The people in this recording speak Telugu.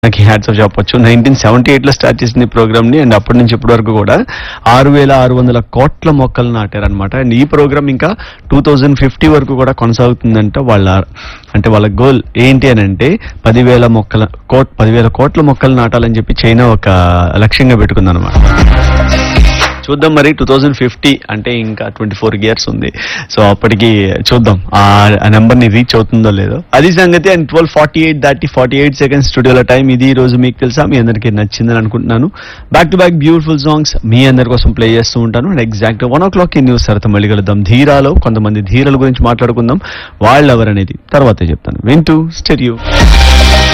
నాకు హ్యాట్స్ ఆఫ్ చెప్పొచ్చు నైన్టీన్ సెవెంటీ ఎయిట్ లో స్టార్ట్ చేసింది ఈ ప్రోగ్రామ్ ని అండ్ అప్పటి నుంచి ఇప్పటి వరకు కూడా ఆరు వేల ఆరు వందల కోట్ల మొక్కలు నాటారనమాట అండ్ ఈ ప్రోగ్రామ్ ఇంకా టూ థౌజండ్ ఫిఫ్టీ వరకు కూడా కొనసాగుతుందంట వాళ్ళ అంటే వాళ్ళ గోల్ ఏంటి అని అంటే పదివేల మొక్కల కోట్ పదివేల కోట్ల మొక్కలు నాటాలని చెప్పి చైనా ఒక లక్ష్యంగా పెట్టుకుందనమాట చూద్దాం మరి టూ థౌజండ్ ఫిఫ్టీ అంటే ఇంకా ట్వంటీ ఫోర్ ఇయర్స్ ఉంది సో అప్పటికి చూద్దాం ఆ నెంబర్ ని రీచ్ అవుతుందో లేదో అది సంగతి అండ్ ట్వెల్వ్ ఫార్టీ ఎయిట్ దాటి ఫార్టీ ఎయిట్ సెకండ్స్ స్టూడియోలో టైం ఇది ఈ రోజు మీకు తెలుసా మీ అందరికీ నచ్చిందని అనుకుంటున్నాను back to back beautiful songs మీ అందరి కోసం ప్లే చేస్తూ ఉంటాను and exact one o'clock ఈ న్యూస్ తర్వాత మళ్ళీ కలుద్దాం ధీరాలో కొంతమంది ధీరల గురించి మాట్లాడుకుందాం వాళ్ళు ఎవరనేది తర్వాతే చెప్తాను వింటూ స్టెరియో